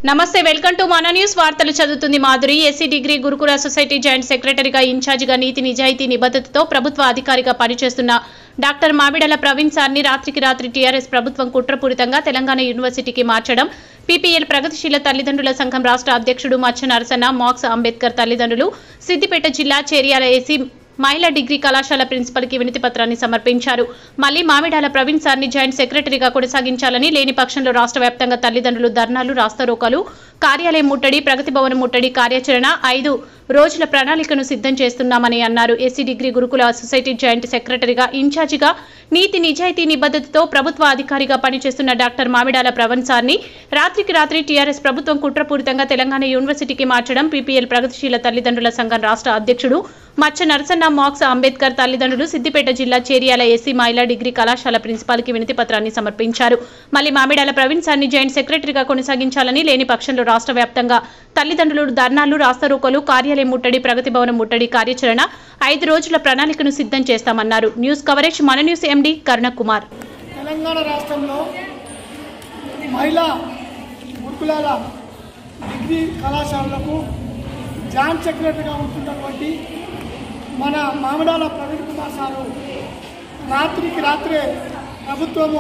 నమస్తే welcome to మన news వార్తలు చదువుతుంది మాధురి ఎస్సీ డిగ్రీ గురుకుల సొసైటీ జాయింట్ సెక్రటరీగా ఇన్ఛార్జిగా నీతి నిజాయితీ నిబద్ధతతో ప్రభుత్వ అధికారిగా పనిచేస్తున్న డాక్టర్ మామిడల ప్రవీణ్ సార్ని రాత్రికి రాత్రి టీఆర్ఎస్ ప్రభుత్వం కుట్రపూరితంగా తెలంగాణ యూనివర్సిటీకి మార్చడం పీపీఎల్ ప్రగతిశీల తల్లిదండ్రుల సంఘం రాష్ట్ర అధ్యక్షుడు మచ్చ నరసన్న మాక్స్ అంబేద్కర్ తల్లిదండ్రులు సిద్దిపేట జిల్లా చేర్యాల ఏసీ మహిళా డిగ్రీ కళాశాల ప్రిన్సిపల్ కి వినతి పత్రాన్ని సమర్పించారు మళ్లీ మామిడాల ప్రవీణ్ సార్ని జాయింట్ సెక్రటరీగా కొనసాగించాలని లేని పక్షంలో రాష్ట్ర వ్యాప్తంగా తల్లిదండ్రులు ధర్నాలు రాస్తారోకాలు కార్యాలయం ముట్టడి ప్రగతి భవన్ ముట్టడి కార్యాచరణ ఐదు రోజుల ప్రణాళికను సిద్ధం చేస్తున్నామని అన్నారు ఎస్సీ డిగ్రీ గురుకుల సొసైటీ జాయింట్ సెక్రటరీగా ఇన్ఛార్జిగా నీతి నిజాయితీ నిబద్ధతతో ప్రభుత్వ అధికారిగా పనిచేస్తున్న డాక్టర్ మామిడాల ప్రవీణ్ సార్ని రాత్రికి రాత్రి టీఆర్ఎస్ ప్రభుత్వం కుట్రపూరితంగా తెలంగాణ యూనివర్సిటీకి మార్చడం పీపీఎల్ ప్రగతిశీల తల్లిదండ్రుల సంఘం రాష్ట్ర అధ్యక్షుడు మచ్చ నరసన్న మాక్స్ అంబేద్కర్ తల్లిదండ్రులు సిద్దిపేట జిల్లా చేరియాల ఎస్సీ మహిళా డిగ్రీ కళాశాల ప్రిన్సిపాల్ కి వినతి పత్రాన్ని సమర్పించారు మళ్లీ మామిడాల ప్రవీణ్ సార్ని జాయింట్ సెక్రటరీగా కొనసాగించాలని లేని పక్షంలో రాష్ట్ర వ్యాప్తంగా తల్లిదండ్రులు ధర్నాలు రాస్తారోకోలు కార్యాలయం ముట్టడి ప్రగతి భవనం ముట్టడి కార్యాచరణ ఐదు రోజుల ప్రణాళికను సిద్ధం చేస్తామన్నారు న్యూస్ కవరేజ్ మన న్యూస్ ఎండి కరుణకుమార్ తెలంగాణ రాష్ట్రంలో మహిళా గురుకులాల డిగ్రీ కళాశాలలకు జాయింట్ సెక్రటరీగా ఉంటున్నటువంటి మన మామిడాల ప్రవీణ్ కుమార్ సారు రాత్రికి రాత్రే ప్రభుత్వము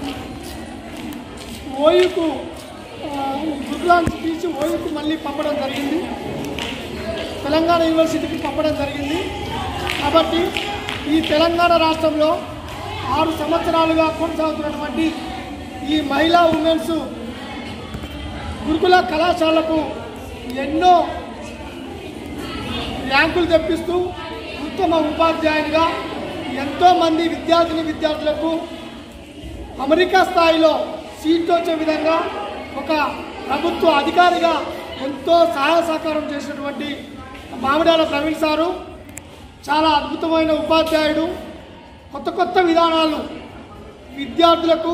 ఓయుకు ఆ, గురుకులానికి తీసి ఓయుకు మళ్ళీ పంపడం జరిగింది తెలంగాణ యూనివర్సిటీకి పంపడం జరిగింది కాబట్టి ఈ తెలంగాణ రాష్ట్రంలో ఆరు సంవత్సరాలుగా కొనసాగుతున్నటువంటి ఈ మహిళా ఉమెన్స్ గురుకుల కళాశాలకు ఎన్నో ర్యాంకులు తెప్పిస్తూ ఉత్తమ ఉపాధ్యాయునిగా ఎంతోమంది విద్యార్థిని విద్యార్థులకు అమెరికా స్థాయిలో సీట్ వచ్చే విధంగా ఒక ప్రభుత్వ అధికారిగా ఎంతో సహాయ సహకారం చేసినటువంటి మామిడాల ప్రవీణ్ సారు చాలా అద్భుతమైన ఉపాధ్యాయుడు కొత్త కొత్త విధానాలు విద్యార్థులకు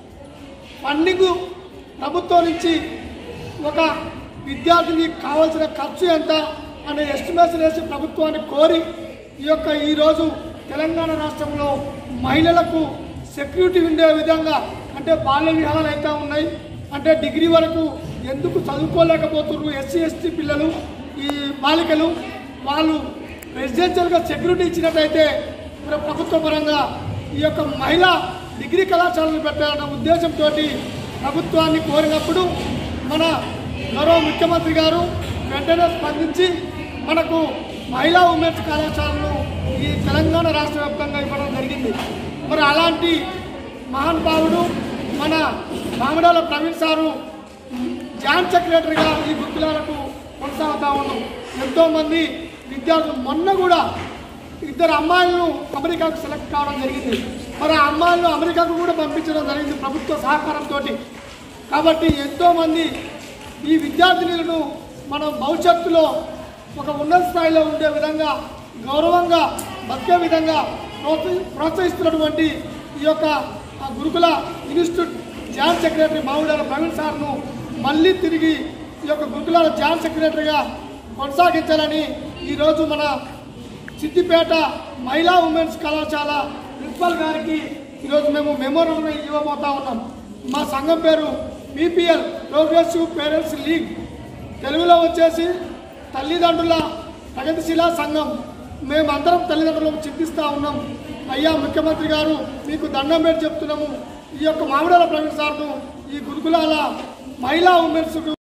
ఫండింగ్ ప్రభుత్వం నుంచి ఒక విద్యార్థిని కావాల్సిన ఖర్చు ఎంత అనే ఎస్టిమేషన్ వేసి ప్రభుత్వాన్ని కోరి ఈ యొక్క ఈరోజు తెలంగాణ రాష్ట్రంలో మహిళలకు సెక్యూరిటీ ఉండే విధంగా అంటే బాల్య విహారాలు అయితే ఉన్నాయి అంటే డిగ్రీ వరకు ఎందుకు చదువుకోలేకపోతున్నారు ఎస్సీ ఎస్టీ పిల్లలు ఈ బాలికలు వాళ్ళు రెసిడెన్షియల్గా సెక్యూరిటీ ఇచ్చినట్టయితే మరి ప్రభుత్వ పరంగా ఈ యొక్క మహిళా డిగ్రీ కళాశాలను పెట్టాలన్న ఉద్దేశంతో ప్రభుత్వాన్ని కోరినప్పుడు మన గౌరవ ముఖ్యమంత్రి గారు వెంటనే స్పందించి మనకు మహిళా ఉమెన్స్ కళాశాలను ఈ తెలంగాణ రాష్ట్ర వ్యాప్తంగా ఇవ్వడం జరిగింది మరి అలాంటి మహానుభావుడు మన మామిడాల ప్రవీణ్ సారు జాయింట్ సెక్రటరీగా ఈ గుర్తులకు కొనసాగుతా ఉన్నాం ఎంతోమంది విద్యార్థులు మొన్న కూడా ఇద్దరు అమ్మాయిలను అమెరికాకు సెలెక్ట్ కావడం జరిగింది మరి ఆ అమ్మాయిలను అమెరికాకు కూడా పంపించడం జరిగింది ప్రభుత్వ సహకారంతో కాబట్టి ఎంతోమంది ఈ విద్యార్థినులను మనం భవిష్యత్తులో ఒక ఉన్నత స్థాయిలో ఉండే విధంగా గౌరవంగా బతికే విధంగా ప్రోత్స- ప్రోత్సహిస్తున్నటువంటి ఈ యొక్క ఆ గురుకుల institute joint secretary Mamidala Praveen సార్ను మళ్ళీ తిరిగి ఈ యొక్క గురుకులాల జాయింట్ సెక్రటరీగా కొనసాగించాలని ఈరోజు మన సిద్దిపేట మహిళా ఉమెన్స్ కళాశాల ప్రిన్సిపల్ గారికి ఈరోజు మేము మెమోరియల్ ఇవ్వబోతా ఉన్నాం మా సంఘం పేరు పీపీఎల్ ప్రోగ్రెసివ్ పేరెంట్స్ లీగ్ తెలుగులో వచ్చేసి తల్లిదండ్రుల ప్రగతిశీల సంఘం మేమందరం తల్లిదండ్రులకు చింతిస్తూ ఉన్నాం అయ్యా ముఖ్యమంత్రి గారు మీకు దండం పెట్టి చెప్తున్నాము ఈ యొక్క మామిడాల ప్రవీణ్ సార్ను ఈ గురుకులాల మహిళా ఉమెన్స్కు